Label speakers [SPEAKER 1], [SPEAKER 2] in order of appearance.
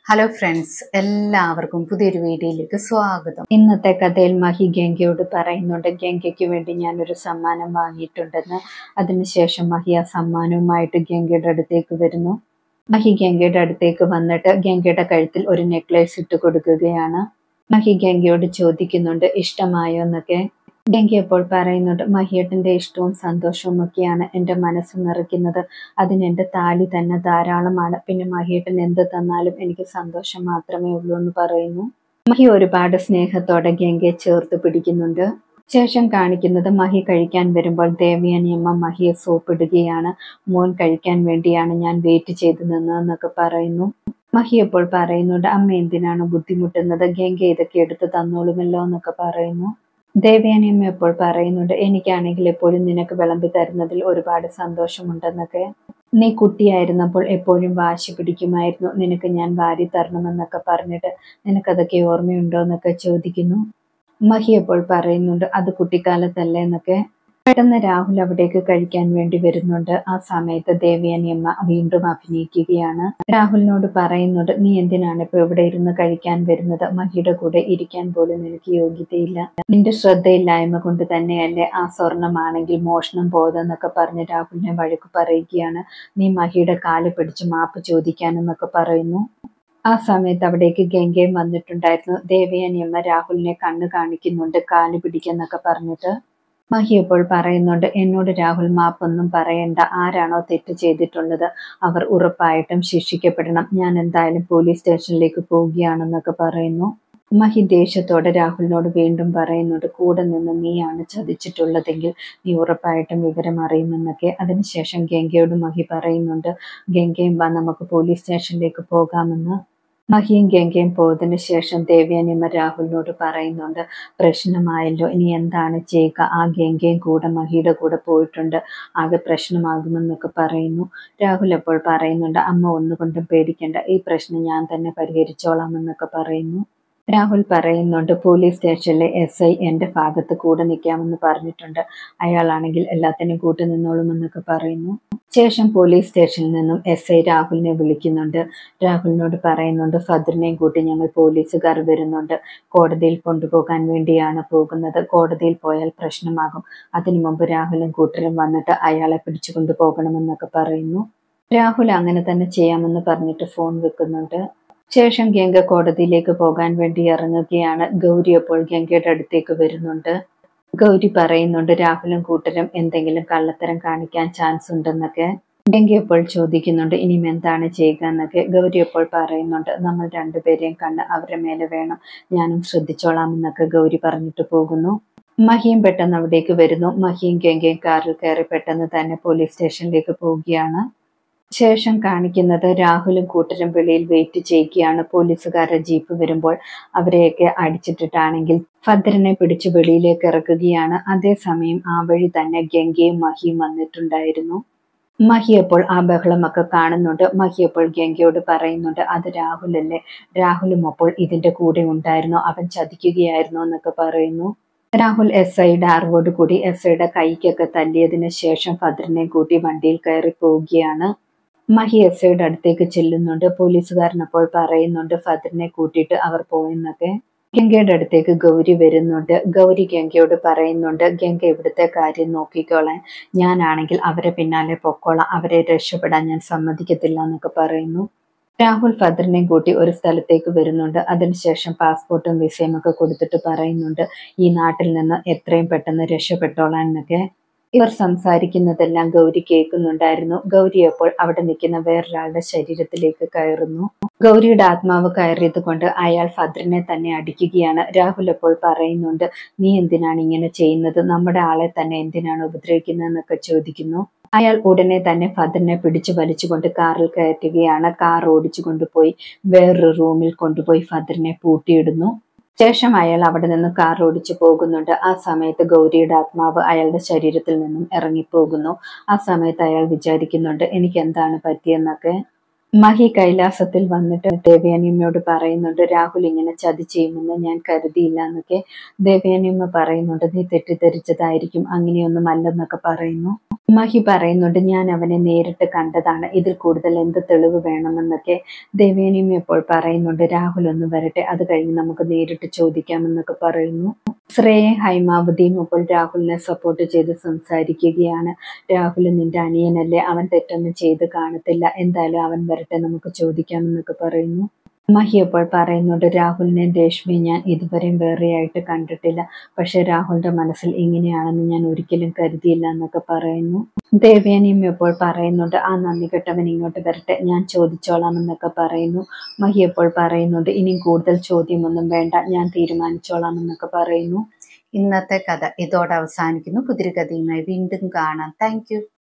[SPEAKER 1] hello friends എല്ലാവർക്കും പുതിയൊരു വീഡിയോയിലേക്ക് സ്വാഗതം ഇന്നത്തെ കഥയിൽ മഹി ഗംഗയോട് പറയുന്നുണ്ട് ഗംഗയ്ക്ക് വേണ്ടി ഞാനൊരു സമ്മാനം വാങ്ങിയിട്ടുണ്ടെന്ന് അതിനുശേഷം മഹി ആ സമ്മാനവുമായിട്ട് ഗംഗയുടെ അടുത്തേക്ക് വരുന്നു മഹി ഗംഗയുടെ അടുത്തേക്ക് വന്നിട്ട് ഗംഗയുടെ കഴുത്തിൽ ഒരു നെക്ലേസ് ഇട്ട് കൊടുക്കുകയാണ് മഹി ഗംഗയോട് ചോദിക്കുന്നുണ്ട് ഇഷ്ടമായോ എന്നൊക്കെ ഗംഗ അപ്പോൾ പറയുന്നുണ്ട് മഹിയേട്ടൻ്റെ ഇഷ്ടവും സന്തോഷവും ഒക്കെയാണ് എൻ്റെ മനസ്സ് നിറയ്ക്കുന്നത് അതിന് എൻ്റെ താലി തന്നെ ധാരാളമാണ് പിന്നെ മഹിയേട്ടൻ എന്ത് തന്നാലും എനിക്ക് സന്തോഷം മാത്രമേ ഉള്ളൂ എന്ന് പറയുന്നു മഹി ഒരുപാട് സ്നേഹത്തോടെ ഗംഗയെ ചേർത്ത് പിടിക്കുന്നുണ്ട് ശേഷം കാണിക്കുന്നത് മഹി കഴിക്കാൻ വരുമ്പോൾ ദേവയാനിയമ്മ മഹിയെ സോപ്പിടുകയാണ് മോൻ കഴിക്കാൻ വേണ്ടിയാണ് ഞാൻ വെയിറ്റ് ചെയ്ത് നിന്നതെന്നൊക്കെ പറയുന്നു മഹി അപ്പോൾ പറയുന്നുണ്ട് അമ്മ എന്തിനാണ് ബുദ്ധിമുട്ടുന്നത് ഗംഗ ഇതൊക്കെ എടുത്ത് തന്നോളുമല്ലോ എന്നൊക്കെ പറയുന്നു ദേവയാനിയമ്മ എപ്പോൾ പറയുന്നുണ്ട് എനിക്കാണെങ്കിൽ എപ്പോഴും നിനക്ക് വിളമ്പി തരുന്നതിൽ ഒരുപാട് സന്തോഷമുണ്ടെന്നൊക്കെ നീ കുട്ടിയായിരുന്നപ്പോൾ എപ്പോഴും വാശി പിടിക്കുമായിരുന്നു നിനക്ക് ഞാൻ വാരി തരണമെന്നൊക്കെ പറഞ്ഞിട്ട് നിനക്കതൊക്കെ ഓർമ്മയുണ്ടോ എന്നൊക്കെ ചോദിക്കുന്നു മഹി അപ്പോൾ പറയുന്നുണ്ട് അത് കുട്ടിക്കാലത്തല്ലേ എന്നൊക്കെ പെട്ടെന്ന് രാഹുൽ അവിടേക്ക് കഴിക്കാൻ വേണ്ടി വരുന്നുണ്ട് ആ സമയത്ത് ദേവയാനിയമ്മ വീണ്ടും അഭിനയിക്കുകയാണ് രാഹുലിനോട് പറയുന്നുണ്ട് നീ എന്തിനാണ് ഇപ്പൊ ഇവിടെ ഇരുന്ന് കഴിക്കാൻ വരുന്നത് മഹിയുടെ കൂടെ ഇരിക്കാൻ പോലും നിനക്ക് യോഗ്യതയില്ല നിന്റെ ശ്രദ്ധയില്ലായ്മ കൊണ്ട് തന്നെയല്ലേ ആ സ്വർണമാണെങ്കിൽ മോഷണം പോയതെന്നൊക്കെ പറഞ്ഞ് രാഹുലിനെ വഴക്ക് പറയുകയാണ് നീ മഹിയുടെ കാല് പിടിച്ച് മാപ്പ് ചോദിക്കാനെന്നൊക്കെ പറയുന്നു ആ സമയത്ത് അവിടേക്ക് ഗംഗയും വന്നിട്ടുണ്ടായിരുന്നു ദേവയാനിയമ്മ രാഹുലിനെ കണ്ണ് കാണിക്കുന്നുണ്ട് കാല് പിടിക്കെന്നൊക്കെ പറഞ്ഞിട്ട് മഹി ഇപ്പോൾ പറയുന്നുണ്ട് എന്നോട് രാഹുൽ മാപ്പൊന്നും പറയണ്ട ആരാണോ തെറ്റ് ചെയ്തിട്ടുള്ളത് അവർ ഉറപ്പായിട്ടും ശിക്ഷിക്കപ്പെടണം ഞാൻ എന്തായാലും പോലീസ് സ്റ്റേഷനിലേക്ക് പോവുകയാണെന്നൊക്കെ പറയുന്നു മഹി ദേഷ്യത്തോടെ രാഹുലിനോട് വീണ്ടും പറയുന്നുണ്ട് കൂടെ നിന്ന് നീയാണ് ചതിച്ചിട്ടുള്ളതെങ്കിൽ നീ ഉറപ്പായിട്ടും വിവരം അറിയുമെന്നൊക്കെ അതിനുശേഷം ഗംഗയോട് മഹി പറയുന്നുണ്ട് ഗംഗയും വാ നമുക്ക് പോലീസ് സ്റ്റേഷനിലേക്ക് പോകാമെന്ന് മഹിയും ഗംഗയും പോയതിന് ശേഷം ദേവ്യാനിയമ്മ രാഹുലിനോട് പറയുന്നുണ്ട് പ്രശ്നമായല്ലോ ഇനി എന്താണ് ചെയ്യുക ആ ഗംഗയും കൂടെ മഹിയുടെ കൂടെ പോയിട്ടുണ്ട് ആകെ പ്രശ്നമാകുമെന്നൊക്കെ പറയുന്നു രാഹുൽ അപ്പോൾ പറയുന്നുണ്ട് അമ്മ ഒന്നുകൊണ്ടും പേടിക്കേണ്ട ഈ പ്രശ്നം ഞാൻ തന്നെ പരിഹരിച്ചോളാമെന്നൊക്കെ പറയുന്നു രാഹുൽ പറയുന്നുണ്ട് പോലീസ് സ്റ്റേഷനിലെ എസ് ഐ എൻ്റെ ഭാഗത്ത് കൂടെ നിൽക്കാമെന്ന് പറഞ്ഞിട്ടുണ്ട് അയാളാണെങ്കിൽ എല്ലാത്തിനും കൂട്ടി നിന്നോളുമെന്നൊക്കെ പറയുന്നു ശേഷം പോലീസ് സ്റ്റേഷനിൽ നിന്നും എസ് ഐ രാഹുലിനെ വിളിക്കുന്നുണ്ട് രാഹുലിനോട് പറയുന്നുണ്ട് ഫദ്റിനെയും കൂട്ടി ഞങ്ങൾ പോലീസുകാർ വരുന്നുണ്ട് കോടതിയിൽ കൊണ്ടുപോകാൻ വേണ്ടിയാണ് പോകുന്നത് കോടതിയിൽ പോയാൽ പ്രശ്നമാകും അതിനു മുമ്പ് രാഹുലും കൂട്ടരും വന്നിട്ട് അയാളെ പിടിച്ചു കൊണ്ടുപോകണമെന്നൊക്കെ പറയുന്നു രാഹുൽ അങ്ങനെ തന്നെ ചെയ്യാമെന്ന് പറഞ്ഞിട്ട് ഫോൺ വെക്കുന്നുണ്ട് ശേഷം ഗംഗ കോടതിയിലേക്ക് പോകാൻ വേണ്ടി ഇറങ്ങുകയാണ് ഗൗരി അപ്പോൾ ഗംഗയുടെ അടുത്തേക്ക് വരുന്നുണ്ട് ഗൗരി പറയുന്നുണ്ട് രാഹുലും കൂട്ടരും എന്തെങ്കിലും കള്ളത്തരം കാണിക്കാൻ ചാൻസ് ഉണ്ടെന്നൊക്കെ ഗംഗ അപ്പോൾ ചോദിക്കുന്നുണ്ട് ഇനിയും എന്താണ് ചെയ്യുക എന്നൊക്കെ ഗൗരി അപ്പോൾ പറയുന്നുണ്ട് നമ്മൾ രണ്ടുപേരെയും കണ്ട് അവരുടെ മേലെ വേണം ഞാനും ശ്രദ്ധിച്ചോളാം എന്നൊക്കെ ഗൗരി പറഞ്ഞിട്ട് പോകുന്നു മഹിയും പെട്ടെന്ന് അവിടേക്ക് വരുന്നു മഹിയും ഗംഗയും കാറിൽ കയറി പെട്ടെന്ന് തന്നെ പോലീസ് സ്റ്റേഷനിലേക്ക് പോവുകയാണ് ശേഷം കാണിക്കുന്നത് രാഹുലും കൂട്ടരും വെളിയിൽ വെയിറ്റ് ചെയ്യുകയാണ് പോലീസുകാരുടെ ജീപ്പ് വരുമ്പോൾ അവരെയൊക്കെ അടിച്ചിട്ടിട്ടാണെങ്കിൽ ഫദ്രനെ പിടിച്ച് വെളിയിലേക്ക് ഇറക്കുകയാണ് അതേസമയം ആ വഴി തന്നെ ഗംഗയും മഹിയും വന്നിട്ടുണ്ടായിരുന്നു മഹി അപ്പോൾ ആ ബഹളമൊക്കെ കാണുന്നുണ്ട് മഹി അപ്പോൾ ഗംഗയോട് പറയുന്നുണ്ട് അത് രാഹുലല്ലേ രാഹുലും അപ്പോൾ ഇതിന്റെ കൂടെ ഉണ്ടായിരുന്നു അവൻ ചതിക്കുകയായിരുന്നു എന്നൊക്കെ പറയുന്നു രാഹുൽ എസ് ഐയുടെ അറിവോട് കൂടി എസ് ഐയുടെ കൈക്കൊക്കെ തല്ലിയതിന് ശേഷം ഫദ്രനെ കൂട്ടി വണ്ടിയിൽ കയറി പോവുകയാണ് മഹി എസ് ഐയുടെ അടുത്തേക്ക് ചെല്ലുന്നുണ്ട് പോലീസുകാരൻ അപ്പോൾ പറയുന്നുണ്ട് ഫദ്റിനെ കൂട്ടിയിട്ട് അവർ പോയെന്നൊക്കെ ഗംഗയുടെ അടുത്തേക്ക് ഗൗരി വരുന്നുണ്ട് ഗൗരി ഗംഗയോട് പറയുന്നുണ്ട് ഗംഗ ഇവിടുത്തെ കാര്യം നോക്കിക്കോളാൻ ഞാനാണെങ്കിൽ അവരെ പിന്നാലെ പൊക്കോളാം അവരെ രക്ഷപ്പെടാൻ ഞാൻ സമ്മതിക്കത്തില്ല എന്നൊക്കെ പറയുന്നു രാഹുൽ ഫദ്റിനെയും കൂട്ടി ഒരു സ്ഥലത്തേക്ക് വരുന്നുണ്ട് അതിനുശേഷം പാസ്പോർട്ടും വിസയും ഒക്കെ കൊടുത്തിട്ട് പറയുന്നുണ്ട് ഈ നാട്ടിൽ നിന്ന് എത്രയും പെട്ടെന്ന് രക്ഷപ്പെട്ടോളാൻ എന്നൊക്കെ ഇവർ സംസാരിക്കുന്നതെല്ലാം ഗൗരി കേൾക്കുന്നുണ്ടായിരുന്നു ഗൗരി അപ്പോൾ അവിടെ നിൽക്കുന്ന വേറൊരാളുടെ ശരീരത്തിലേക്ക് കയറുന്നു ഗൗരിയുടെ ആത്മാവ് കയറിയത് കൊണ്ട് അയാൾ ഫദ്റിനെ തന്നെ അടിക്കുകയാണ് രാഹുൽ അപ്പോൾ പറയുന്നുണ്ട് നീ എന്തിനാണ് ഇങ്ങനെ ചെയ്യുന്നത് നമ്മുടെ ആളെ തന്നെ എന്തിനാണ് ഉപദ്രവിക്കുന്നതെന്നൊക്കെ ചോദിക്കുന്നു അയാൾ ഉടനെ തന്നെ ഫദ്റിനെ പിടിച്ചു വലിച്ചുകൊണ്ട് കാറിൽ കയറ്റുകയാണ് കാർ ഓടിച്ചു കൊണ്ടുപോയി വേറൊരു റൂമിൽ കൊണ്ടുപോയി ഫദ്റിനെ പൂട്ടിയിടുന്നു ശേഷം അയാൾ അവിടെ നിന്ന് കാർ ഓടിച്ചു പോകുന്നുണ്ട് ആ സമയത്ത് ഗൗരിയുടെ ആത്മാവ് അയാളുടെ ശരീരത്തിൽ നിന്നും ഇറങ്ങിപ്പോകുന്നു ആ സമയത്ത് അയാൾ വിചാരിക്കുന്നുണ്ട് എനിക്ക് എന്താണ് പറ്റിയെന്നൊക്കെ മഹി കൈലാസത്തിൽ വന്നിട്ട് ദേവയാനിയമ്മയോട് പറയുന്നുണ്ട് രാഹുൽ ഇങ്ങനെ ചതി ചെയ്യുമെന്ന് ഞാൻ കരുതിയില്ല എന്നൊക്കെ ദേവയാനിയമ്മ പറയുന്നുണ്ട് നീ തെറ്റിദ്ധരിച്ചതായിരിക്കും അങ്ങനെയൊന്നും അല്ലെന്നൊക്കെ പറയുന്നു മഹി പറയുന്നുണ്ട് ഞാൻ അവനെ നേരിട്ട് കണ്ടതാണ് ഇതിൽ കൂടുതൽ എന്ത് തെളിവ് വേണമെന്നൊക്കെ ദേവേനിയമ്മ ഇപ്പോൾ പറയുന്നുണ്ട് രാഹുൽ ഒന്ന് വരട്ടെ അത് കഴിഞ്ഞ് നമുക്ക് നേരിട്ട് ചോദിക്കാമെന്നൊക്കെ പറയുന്നു ശ്രേയയും ഹൈമാവതിയും ഇപ്പോൾ രാഹുലിനെ സപ്പോർട്ട് ചെയ്ത് സംസാരിക്കുകയാണ് രാഹുൽ നിന്റെ അനിയനല്ലേ അവൻ തെറ്റൊന്നും ചെയ്ത് കാണത്തില്ല എന്തായാലും അവൻ വരട്ടെ നമുക്ക് ചോദിക്കാമെന്നൊക്കെ പറയുന്നു മഹി അപ്പോൾ പറയുന്നുണ്ട് രാഹുലിനെയും രേഷ്മയും ഞാൻ ഇതുവരെയും വേറെയായിട്ട് കണ്ടിട്ടില്ല പക്ഷെ രാഹുലിന്റെ മനസ്സിൽ ഇങ്ങനെയാണെന്ന് ഞാൻ ഒരിക്കലും കരുതിയില്ല എന്നൊക്കെ പറയുന്നു ദേവേനിയും ഇപ്പോൾ പറയുന്നുണ്ട് ആ നന്ദി കെട്ടവൻ ഇങ്ങോട്ട് വരട്ടെ ഞാൻ ചോദിച്ചോളാം എന്നൊക്കെ പറയുന്നു മഹി അപ്പോൾ പറയുന്നുണ്ട് ഇനിയും കൂടുതൽ ചോദ്യമൊന്നും വേണ്ട ഞാൻ തീരുമാനിച്ചോളാം എന്നൊക്കെ പറയുന്നു ഇന്നത്തെ കഥ ഇതോടെ അവസാനിക്കുന്നു പുതിരി കഥയുമായി വീണ്ടും കാണാം താങ്ക്